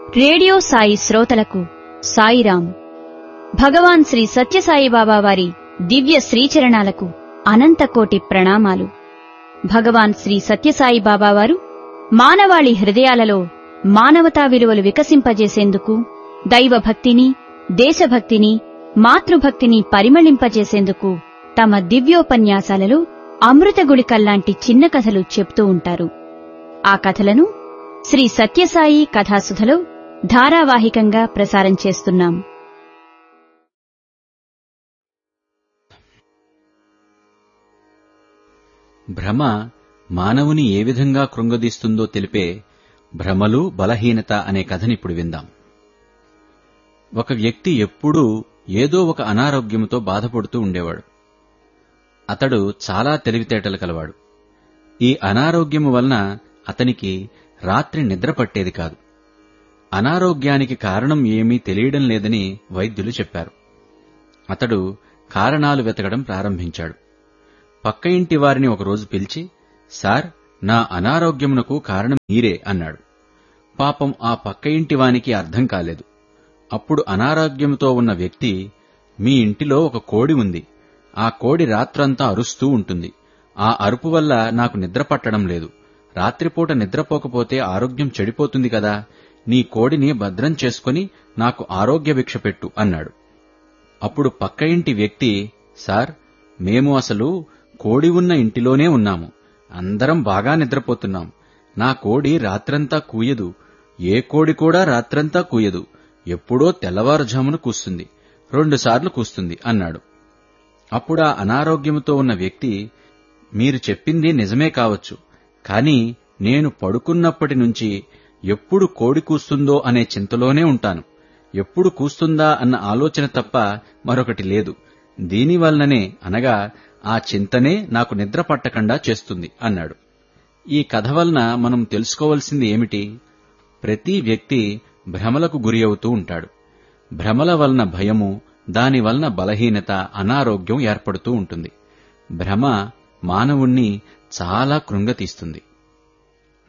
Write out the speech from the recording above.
radio Sai శ్రోతలకు సాయిరాం భగవాన్ శ్రీ సత్యసాయిబాబా వారి దివ్య శ్రీచరణాలకు అనంతకోటి ప్రణామాలు భగవాన్ శ్రీ సత్యసాయిబాబా వారు మానవాళి హృదయాలలో మానవతా విలువలు వికసింపజేసేందుకు దైవభక్తిని దేశభక్తిని మాతృభక్తిని పరిమళింపజేసేందుకు తమ దివ్యోపన్యాసాలలో అమృతగుళికల్లాంటి చిన్న కథలు చెప్తూ ఉంటారు ఆ కథలను శ్రీ సత్యసాయి కథాసుధలో ధారావాహికంగా ప్రసారం చేస్తున్నాం భ్రమ మానవుని ఏ విధంగా కృంగదీస్తుందో తెలిపే భ్రమలు బలహీనత అనే కథనిప్పుడు విందాం ఒక వ్యక్తి ఎప్పుడూ ఏదో ఒక అనారోగ్యంతో బాధపడుతూ ఉండేవాడు అతడు చాలా తెలివితేటలు కలవాడు ఈ అనారోగ్యము వలన అతనికి రాత్రి నిద్ర పట్టేది కాదు అనారోగ్యానికి కారణం ఏమీ తెలియడం లేదని వైద్యులు చెప్పారు అతడు కారణాలు వెతకడం ప్రారంభించాడు పక్క ఇంటి వారిని ఒకరోజు పిలిచి సార్ నా అనారోగ్యమునకు కారణం మీరే అన్నాడు పాపం ఆ పక్క ఇంటి వానికి అర్థం కాలేదు అప్పుడు అనారోగ్యంతో ఉన్న వ్యక్తి మీ ఇంటిలో ఒక కోడి ఉంది ఆ కోడి రాత్రంతా అరుస్తూ ఉంటుంది ఆ అరుపు వల్ల నాకు నిద్ర పట్టడం లేదు రాత్రిపూట నిద్రపోకపోతే ఆరోగ్యం చెడిపోతుంది కదా నీ కోడిని భద్రం చేసుకుని నాకు ఆరోగ్య భిక్ష పెట్టు అన్నాడు అప్పుడు పక్క ఇంటి వ్యక్తి సార్ మేము అసలు కోడి ఉన్న ఇంటిలోనే ఉన్నాము అందరం బాగా నిద్రపోతున్నాం నా కోడి రాత్రంతా కూయదు ఏ కోడి కూడా రాత్రంతా కూయదు ఎప్పుడో తెల్లవారుజామున కూస్తుంది రెండుసార్లు కూస్తుంది అన్నాడు అప్పుడా అనారోగ్యంతో ఉన్న వ్యక్తి మీరు చెప్పింది నిజమే కావచ్చు కాని నేను పడుకున్నప్పటి నుంచి ఎప్పుడు కోడి కూస్తుందో అనే చింతలోనే ఉంటాను ఎప్పుడు కూస్తుందా అన్న ఆలోచన తప్ప మరొకటి లేదు దీనివల్లనే అనగా ఆ చింతనే నాకు నిద్ర పట్టకుండా చేస్తుంది అన్నాడు ఈ కథ వలన మనం తెలుసుకోవలసింది ఏమిటి ప్రతి వ్యక్తి భ్రమలకు గురి అవుతూ ఉంటాడు భ్రమల వలన భయము దాని వలన బలహీనత అనారోగ్యం ఏర్పడుతూ ఉంటుంది భ్రమ మానవుణ్ణి చాలా కృంగతీస్తుంది